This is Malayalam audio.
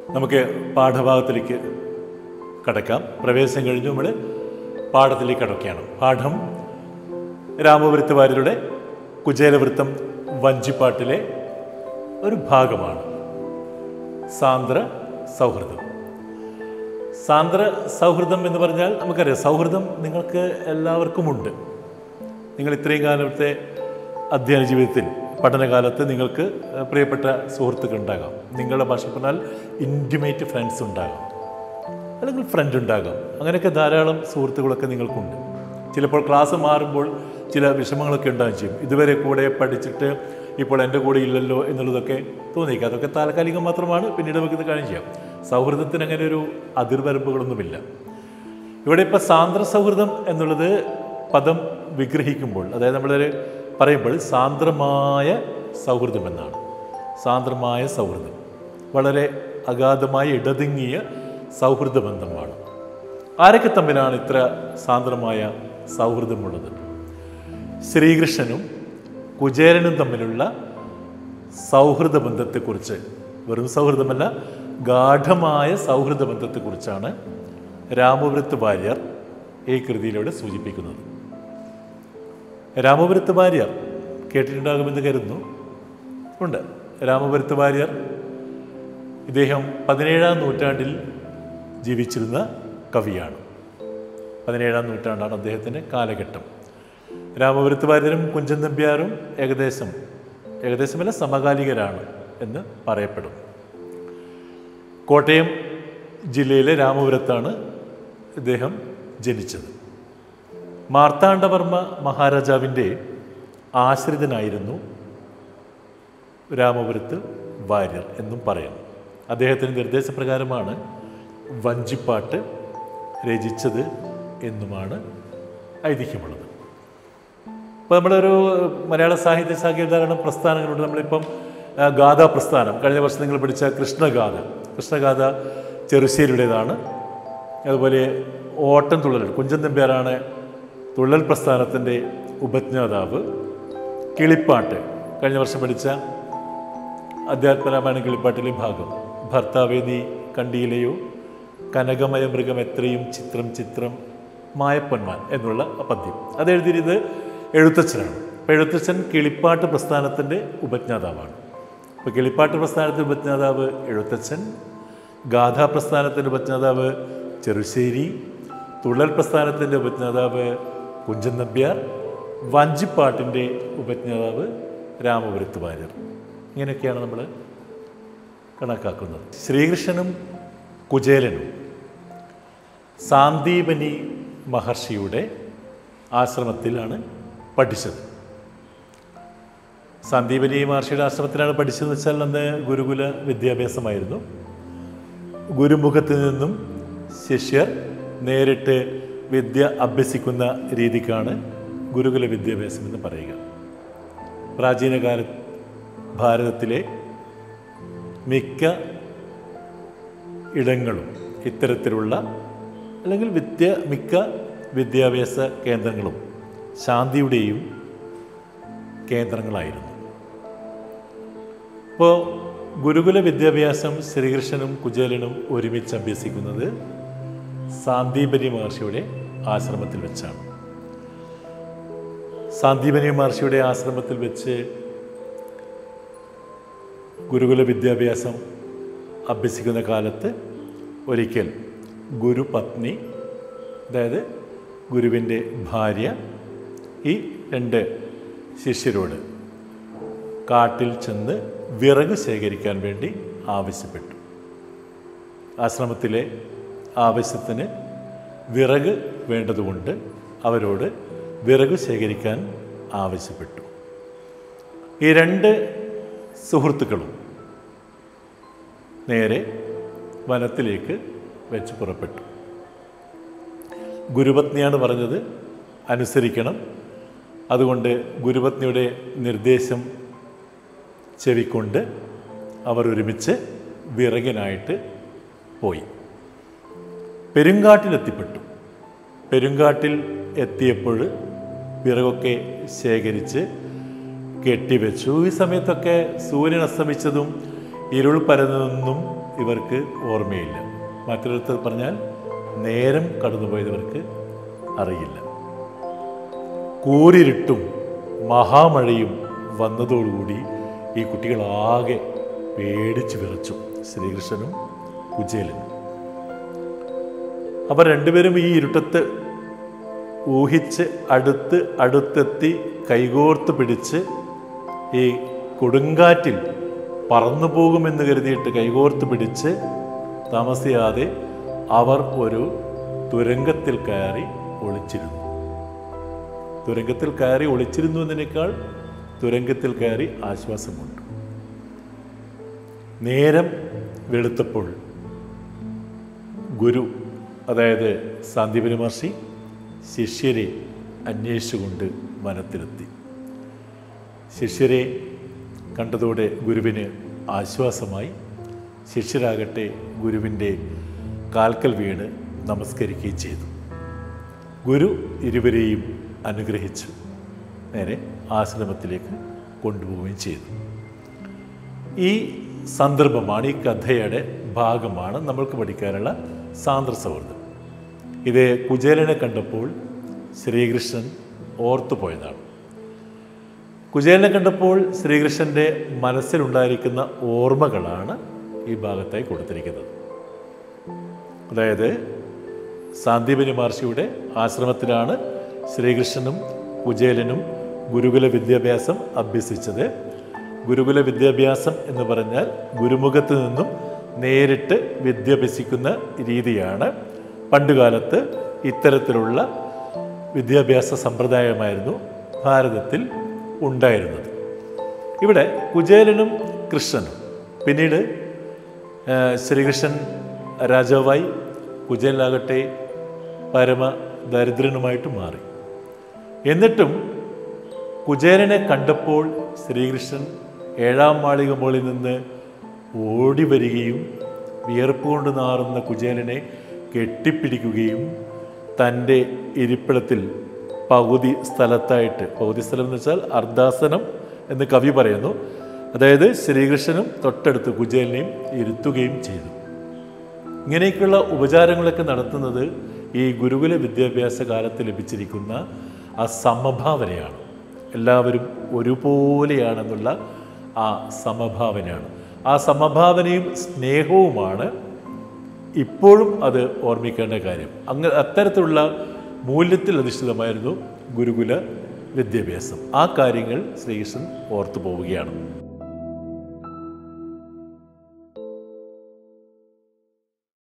നമുക്ക് പാഠഭാഗത്തിലേക്ക് കടക്കാം പ്രവേശനം കഴിഞ്ഞ് നമ്മൾ പാഠത്തിലേക്ക് കടക്കുകയാണ് പാഠം രാമപുരത്ത് വാര്യരുടെ കുചേലവൃത്തം വഞ്ചിപ്പാട്ടിലെ ഒരു ഭാഗമാണ് സാന്ദ്ര സൗഹൃദം സാന്ദ്ര സൗഹൃദം എന്ന് പറഞ്ഞാൽ നമുക്കറിയാം സൗഹൃദം നിങ്ങൾക്ക് എല്ലാവർക്കുമുണ്ട് നിങ്ങൾ ഇത്രയും കാലത്തെ അധ്യയന ജീവിതത്തിൽ പഠനകാലത്ത് നിങ്ങൾക്ക് ഏഹ്, പ്രിയപ്പെട്ട സുഹൃത്തുക്കൾ ഉണ്ടാകാം നിങ്ങളുടെ ഭാഷ പറഞ്ഞാൽ ഇൻറ്റിമേറ്റ് ഫ്രണ്ട്സ് ഉണ്ടാകാം അല്ലെങ്കിൽ ഫ്രണ്ട് ഉണ്ടാകാം അങ്ങനെയൊക്കെ ധാരാളം സുഹൃത്തുക്കളൊക്കെ നിങ്ങൾക്കുണ്ട് ചിലപ്പോൾ ക്ലാസ് മാറുമ്പോൾ ചില വിഷമങ്ങളൊക്കെ ഉണ്ടാകും ചെയ്യും ഇതുവരെ കൂടെ പഠിച്ചിട്ട് ഇപ്പോൾ എൻ്റെ കൂടെ ഇല്ലല്ലോ എന്നുള്ളതൊക്കെ തോന്നിയേക്കാം അതൊക്കെ താൽക്കാലികം മാത്രമാണ് പിന്നീട് നമുക്കിത് കാര്യം ചെയ്യാം സൗഹൃദത്തിന് അങ്ങനെ ഒരു അതിർവരമ്പുകളൊന്നുമില്ല ഇവിടെ ഇപ്പോൾ സാന്ദ്ര സൗഹൃദം എന്നുള്ളത് പദം വിഗ്രഹിക്കുമ്പോൾ അതായത് നമ്മളൊരു പറയുമ്പോൾ സാന്ദ്രമായ സൗഹൃദം എന്നാണ് സാന്ദ്രമായ സൗഹൃദം വളരെ അഗാധമായ ഇടതിങ്ങിയ സൗഹൃദ ബന്ധമാണ് ആരൊക്കെ തമ്മിലാണ് ഇത്ര സാന്ദ്രമായ സൗഹൃദമുള്ളത് ശ്രീകൃഷ്ണനും കുചേരനും തമ്മിലുള്ള സൗഹൃദ ബന്ധത്തെക്കുറിച്ച് വെറും സൗഹൃദമല്ല ഗാഠമായ സൗഹൃദ ബന്ധത്തെക്കുറിച്ചാണ് രാമപുരത്ത് വാര്യർ ഈ കൃതിയിലൂടെ സൂചിപ്പിക്കുന്നത് രാമപുരത്ത് വാര്യർ കേട്ടിട്ടുണ്ടാകുമെന്ന് കരുതുന്നു ഉണ്ട് രാമപുരത്ത് വാര്യർ ഇദ്ദേഹം പതിനേഴാം നൂറ്റാണ്ടിൽ ജീവിച്ചിരുന്ന കവിയാണ് പതിനേഴാം നൂറ്റാണ്ടാണ് അദ്ദേഹത്തിൻ്റെ കാലഘട്ടം രാമപുരത്ത് വാര്യരും കുഞ്ചൻ നമ്പ്യാരും ഏകദേശം ഏകദേശമല്ല സമകാലികരാണ് എന്ന് പറയപ്പെടും കോട്ടയം ജില്ലയിലെ രാമപുരത്താണ് ഇദ്ദേഹം ജനിച്ചത് മാർത്താണ്ഡവർമ്മ മഹാരാജാവിൻ്റെ ആശ്രിതനായിരുന്നു രാമപുരത്ത് വാര്യർ എന്നും പറയുന്നു അദ്ദേഹത്തിൻ്റെ നിർദ്ദേശപ്രകാരമാണ് വഞ്ചിപ്പാട്ട് രചിച്ചത് എന്നുമാണ് ഐതിഹ്യമുള്ളത് ഇപ്പോൾ നമ്മളൊരു മലയാള സാഹിത്യ ശാഖയിൽ ധാരാളം പ്രസ്ഥാനങ്ങളുണ്ട് നമ്മളിപ്പം ആ, ഗാഥാ പ്രസ്ഥാനം കഴിഞ്ഞ വർഷം നിങ്ങൾ പഠിച്ച കൃഷ്ണഗാഥ കൃഷ്ണഗാഥ ചെറുശ്ശേരിയുടേതാണ് അതുപോലെ ഓട്ടം തുള്ളൽ കുഞ്ചൻ നമ്പ്യാരാണ് തുള്ളൽ പ്രസ്ഥാനത്തിൻ്റെ ഉപജ്ഞാതാവ് കിളിപ്പാട്ട് കഴിഞ്ഞ വർഷം പഠിച്ച അധ്യാത്മരാമായണ കിളിപ്പാട്ടിലെ ഭാഗം ഭർത്താവേ നീ കണ്ടിയിലെയോ കനകമയ മൃഗം എത്രയും ചിത്രം ചിത്രം മായപ്പൊന്മാൻ എന്നുള്ള പദ്യം അത് എഴുതിയത് എഴുത്തച്ഛനാണ് അപ്പോൾ എഴുത്തച്ഛൻ കിളിപ്പാട്ട് പ്രസ്ഥാനത്തിൻ്റെ ഉപജ്ഞാതാവാണ് അപ്പോൾ കിളിപ്പാട്ട് പ്രസ്ഥാനത്തിൻ്റെ ഉപജ്ഞാതാവ് എഴുത്തച്ഛൻ ഗാഥാ പ്രസ്ഥാനത്തിൻ്റെ ഉപജ്ഞാതാവ് ചെറുശ്ശേരി തുള്ളൽ പ്രസ്ഥാനത്തിൻ്റെ ഉപജ്ഞാതാവ് കുഞ്ചൻ നമ്പ്യാർ വഞ്ചിപ്പാട്ടിൻ്റെ ഉപജ്ഞാതാവ് രാമപുരത്ത് വാര്യർ ഇങ്ങനെയൊക്കെയാണ് നമ്മൾ കണക്കാക്കുന്നത് ശ്രീകൃഷ്ണനും കുചേലനും സാന്ദീപനി മഹർഷിയുടെ ആശ്രമത്തിലാണ് പഠിച്ചത് സാന്ദീപനി മഹർഷിയുടെ ആശ്രമത്തിലാണ് പഠിച്ചതെന്ന് വെച്ചാൽ അന്ന് ഗുരുകുല വിദ്യാഭ്യാസമായിരുന്നു ഗുരുമുഖത്ത് നിന്നും ശിഷ്യർ നേരിട്ട് വിദ്യ അഭ്യസിക്കുന്ന രീതിക്കാണ് ഗുരുകുല വിദ്യാഭ്യാസം എന്ന് പറയുക പ്രാചീനകാല ഭാരതത്തിലെ മിക്ക ഇടങ്ങളും ഇത്തരത്തിലുള്ള അല്ലെങ്കിൽ വിദ്യ മിക്ക വിദ്യാഭ്യാസ കേന്ദ്രങ്ങളും ശാന്തിയുടെയും കേന്ദ്രങ്ങളായിരുന്നു ഇപ്പോൾ ഗുരുകുല വിദ്യാഭ്യാസം ശ്രീകൃഷ്ണനും കുചേലനും ഒരുമിച്ച് അഭ്യസിക്കുന്നത് സാന്ദീപനി മഹർഷിയുടെ ആശ്രമത്തിൽ വെച്ചാണ് സാന്ദീപനി മഹർഷിയുടെ ആശ്രമത്തിൽ വെച്ച് ഗുരുകുല വിദ്യാഭ്യാസം അഭ്യസിക്കുന്ന കാലത്ത് ഒരിക്കൽ ഗുരുപത്നി അതായത് ഗുരുവിൻ്റെ ഭാര്യ ഈ രണ്ട് ശിഷ്യരോട് കാട്ടിൽ ചെന്ന് വിറക് ശേഖരിക്കാൻ വേണ്ടി ആവശ്യപ്പെട്ടു ആശ്രമത്തിലെ ആവശ്യത്തിന് വിറക് വേണ്ടതുകൊണ്ട് അവരോട് വിറക് ശേഖരിക്കാൻ ആവശ്യപ്പെട്ടു ഈ രണ്ട് സുഹൃത്തുക്കളും നേരെ വനത്തിലേക്ക് വെച്ച് പുറപ്പെട്ടു ഗുരുപത്നിയാണ് പറഞ്ഞത് അനുസരിക്കണം അതുകൊണ്ട് ഗുരുപത്നിയുടെ നിർദ്ദേശം ചെവിക്കൊണ്ട് അവർ ഒരുമിച്ച് വിറകിനായിട്ട് പോയി പെരുങ്കാട്ടിലെത്തിപ്പെട്ടു പെരുങ്കാട്ടിൽ എത്തിയപ്പോൾ വിറകൊക്കെ ശേഖരിച്ച് കെട്ടിവെച്ചു ഈ സമയത്തൊക്കെ സൂര്യൻ അസ്തമിച്ചതും ഇരുൾ പരന്നതൊന്നും ഇവർക്ക് ഓർമ്മയില്ല മറ്റൊരിടത്ത് പറഞ്ഞാൽ നേരം കടന്നുപോയത് ഇവർക്ക് അറിയില്ല കൂരിരുട്ടും മഹാമഴയും വന്നതോടുകൂടി ഈ കുട്ടികളാകെ പേടിച്ച് വിറച്ചു ശ്രീകൃഷ്ണനും കുചേലനും അവർ രണ്ടുപേരും ഈ ഇരുട്ടത്ത് ഊഹിച്ച് അടുത്ത് അടുത്തെത്തി കൈകോർത്ത് പിടിച്ച് ഈ കൊടുങ്കാറ്റിൽ പറന്നു പോകുമെന്ന് കരുതിയിട്ട് കൈകോർത്ത് പിടിച്ച് താമസിയാതെ അവർ ഒരു തുരങ്കത്തിൽ കയറി ഒളിച്ചിരുന്നു തുരങ്കത്തിൽ കയറി ഒളിച്ചിരുന്നു എന്നതിനേക്കാൾ തുരങ്കത്തിൽ കയറി ആശ്വാസമുണ്ട് നേരം വെളുത്തപ്പോൾ ഗുരു അതായത് സാന്ദീപനി മഹർഷി ശിഷ്യരെ അന്വേഷിച്ചുകൊണ്ട് വനത്തിലെത്തി ശിഷ്യരെ കണ്ടതോടെ ഗുരുവിന് ആശ്വാസമായി ശിഷ്യരാകട്ടെ ഗുരുവിൻ്റെ കാൽക്കൽ വീണ് നമസ്കരിക്കുകയും ചെയ്തു ഗുരു ഇരുവരെയും അനുഗ്രഹിച്ചു നേരെ ആശ്രമത്തിലേക്ക് കൊണ്ടുപോവുകയും ചെയ്തു ഈ സന്ദർഭമാണ് ഈ കഥയുടെ ഭാഗമാണ് നമ്മൾക്ക് പഠിക്കാനുള്ള സാന്ദ്ര സൗഹൃദം ഇത് കുചേലനെ കണ്ടപ്പോൾ ശ്രീകൃഷ്ണൻ ഓർത്തുപോയതാണ് കുചേലനെ കണ്ടപ്പോൾ ശ്രീകൃഷ്ണൻ്റെ മനസ്സിലുണ്ടായിരിക്കുന്ന ഓർമ്മകളാണ് ഈ ഭാഗത്തായി കൊടുത്തിരിക്കുന്നത് അതായത് സാന്ദീപനി മഹർഷിയുടെ ആശ്രമത്തിലാണ് ശ്രീകൃഷ്ണനും കുചേലനും ഗുരുകുല വിദ്യാഭ്യാസം അഭ്യസിച്ചത് ഗുരുകുല വിദ്യാഭ്യാസം എന്ന് പറഞ്ഞാൽ ഗുരുമുഖത്ത് നിന്നും നേരിട്ട് വിദ്യാഭ്യസിക്കുന്ന രീതിയാണ് പണ്ടുകാലത്ത് ഇത്തരത്തിലുള്ള വിദ്യാഭ്യാസ സമ്പ്രദായമായിരുന്നു ഭാരതത്തിൽ ഉണ്ടായിരുന്നത് ഇവിടെ കുചേലനും കൃഷ്ണനും പിന്നീട് ആ, ശ്രീകൃഷ്ണൻ രാജാവായി കുചേലനാകട്ടെ പരമ ദരിദ്രനുമായിട്ട് മാറി എന്നിട്ടും കുചേലനെ കണ്ടപ്പോൾ ശ്രീകൃഷ്ണൻ ഏഴാം മാളിക മുകളിൽ നിന്ന് ഓടി വരികയും വിയർപ്പ് കൊണ്ട് നാറുന്ന കുചേലനെ കെട്ടിപ്പിടിക്കുകയും തൻ്റെ ഇരിപ്പിടത്തിൽ പകുതി സ്ഥലത്തായിട്ട് പകുതി സ്ഥലം എന്ന് വെച്ചാൽ അർദ്ധാസനം എന്ന് കവി പറയുന്നു അതായത് ശ്രീകൃഷ്ണനും തൊട്ടടുത്ത് കുചേലനെയും ഇരുത്തുകയും ചെയ്തു ഇങ്ങനെയൊക്കെയുള്ള ഉപചാരങ്ങളൊക്കെ നടത്തുന്നത് ഈ ഗുരുകുല വിദ്യാഭ്യാസ കാലത്ത് ലഭിച്ചിരിക്കുന്ന ആ സമഭാവനയാണ് എല്ലാവരും ഒരുപോലെയാണെന്നുള്ള ആ സമഭാവനയാണ് ആ സമഭാവനയും സ്നേഹവുമാണ് ഇപ്പോഴും അത് ഓർമ്മിക്കേണ്ട കാര്യം അങ്ങ് അത്തരത്തിലുള്ള മൂല്യത്തിൽ അധിഷ്ഠിതമായിരുന്നു ഗുരുകുല വിദ്യാഭ്യാസം ആ കാര്യങ്ങൾ ശ്രീകൃഷ്ണൻ ഓർത്തു പോവുകയാണ്